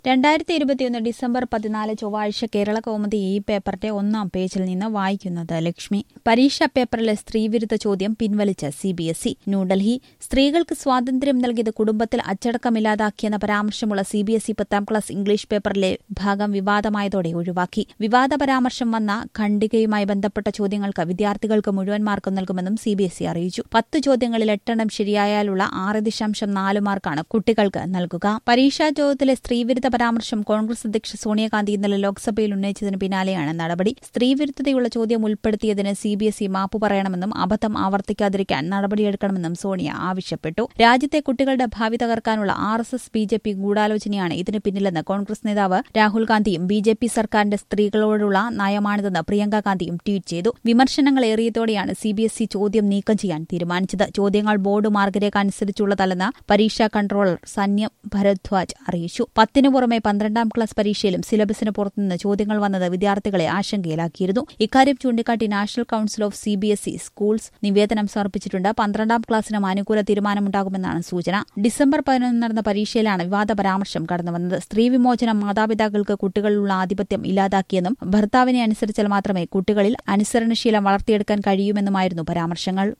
രണ്ടായിരത്തി ഇരുപത്തിയൊന്ന് ഡിസംബർ പതിനാല് ചൊവ്വാഴ്ച കേരള കൗമുദി ഈ പേപ്പറിന്റെ ഒന്നാം പേജിൽ നിന്ന് വായിക്കുന്നത് ലക്ഷ്മി പരീക്ഷാ പേപ്പറിലെ സ്ത്രീവിരുദ്ധ ചോദ്യം പിൻവലിച്ച് C B S E New Delhi സ്ത്രീകൾക്ക് സ്വാതന്ത്ര്യം നൽകിയത് കുടുംബത്തിൽ അച്ചടക്കമില്ലാതാക്കിയെന്ന പരാമർശമുള്ള സി ബി എസ് ഇ പത്താം ക്ലാസ് ഇംഗ്ലീഷ് പേപ്പറിലെ ഭാഗം വിവാദമായതോടെ ഒഴിവാക്കി വിവാദ പരാമർശം വന്ന ഖണ്ഡികയുമായി ബന്ധപ്പെട്ട ചോദ്യങ്ങൾക്ക് വിദ്യാർത്ഥികൾക്ക് മുഴുവൻ മാർക്ക് നൽകുമെന്നും സി ബി എസ് ഇ അറിയിച്ചു പത്ത് ചോദ്യങ്ങളിൽ എട്ടെണ്ണം ശരിയായാലുള്ള ആറ് ദശാംശം നാല് മാർക്കാണ് കുട്ടികൾക്ക് നൽകുക പരീക്ഷാ ചോദ്യത്തിലെ സ്ത്രീവിരുദ്ധ പരാമർശം കോൺഗ്രസ് അധ്യക്ഷ സോണിയാഗാന്ധി ഇന്നലെ ലോക്സഭയിൽ ഉന്നയിച്ചതിന് പിന്നാലെയാണ് നടപടി സ്ത്രീവിരുദ്ധതയുള്ള ചോദ്യം ഉൾപ്പെടുത്തിയതിന് സി ബി എസ് ഇ മാപ്പ് പറയണമെന്നും അബദ്ധം ആവർത്തിക്കാതിരിക്കാൻ നടപടിയെടുക്കണമെന്നും സോണിയ ആവശ്യപ്പെട്ടു രാജ്യത്തെ കുട്ടികളുടെ ഭാവി തകർക്കാനുള്ള R S S B J P ഗൂഢാലോചനയാണ് ഇതിന് പിന്നിലെന്ന് കോൺഗ്രസ് നേതാവ് രാഹുൽ ഗാന്ധിയും ബി ജെ പി സർക്കാരിന്റെ സ്ത്രീകളോടുള്ള നയമാണിതെന്ന് പ്രിയങ്ക ഗാന്ധിയും ട്വീറ്റ് ചെയ്തു വിമർശനങ്ങൾ ഏറിയതോടെയാണ് സി ബി എസ് ഇ ചോദ്യം നീക്കം ചെയ്യാൻ തീരുമാനിച്ചത് ചോദ്യങ്ങൾ ബോർഡ് മാർഗരേഖ അനുസരിച്ചുള്ളതല്ലെന്ന് പരീക്ഷാ കൺട്രോളർ സന്യം ഭരദ്വാജ് അറിയിച്ചു പത്തിനു പുറമെ പന്ത്രണ്ടാം ക്ലാസ് പരീക്ഷയിലും സിലബസിന് പുറത്തുനിന്ന് ചോദ്യങ്ങൾ വന്നത് വിദ്യാർത്ഥികളെ ആശങ്കയിലാക്കിയിരുന്നു ഇക്കാര്യം ചൂണ്ടിക്കാട്ടി national council of C B S E schools നിവേദനം സമർപ്പിച്ചിട്ടുണ്ട് പന്ത്രണ്ടാം ക്ലാസ്സിനും അനുകൂല തീരുമാനമുണ്ടാകുമെന്നാണ് സൂചന ഡിസംബർ പതിനൊന്ന് നടന്ന പരീക്ഷയിലാണ് വിവാദ പരാമർശം കടന്നുവന്നത് സ്ത്രീ വിമോചനം മാതാപിതാക്കൾക്ക് കുട്ടികളിലുള്ള ആധിപത്യം ഇല്ലാതാക്കിയെന്നും ഭർത്താവിനെ അനുസരിച്ചാൽ മാത്രമേ കുട്ടികളിൽ അനുസരണശീലം വളർത്തിയെടുക്കാൻ കഴിയുമെന്നുമായിരുന്നു പരാമർശങ്ങൾ